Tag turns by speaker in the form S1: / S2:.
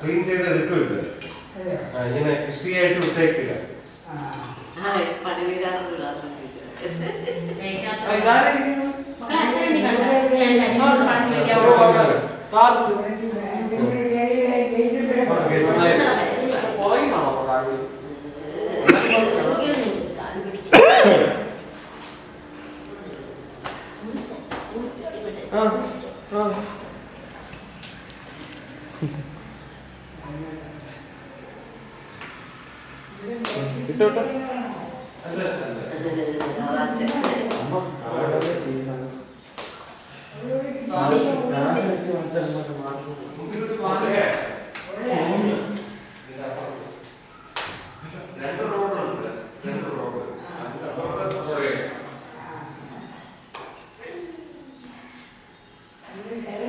S1: Clean ചെയ്ത് എടുക്കില്ല ഇങ്ങനെ കൃഷിയായിട്ട് വിട്ടേക്കില്ല
S2: പണി തീരാറും
S3: മക്കളെ അച്ഛനെ നീ കണ്ടോ? ഞാൻ രണ്ടു മണിക്ക് വെക്കാൻ പോകുന്നു. സ്വാമി
S1: രണ്ട് റോഡുണ്ട് രണ്ട് റോഡ് അപ്പുറത്തെ പുറകെ.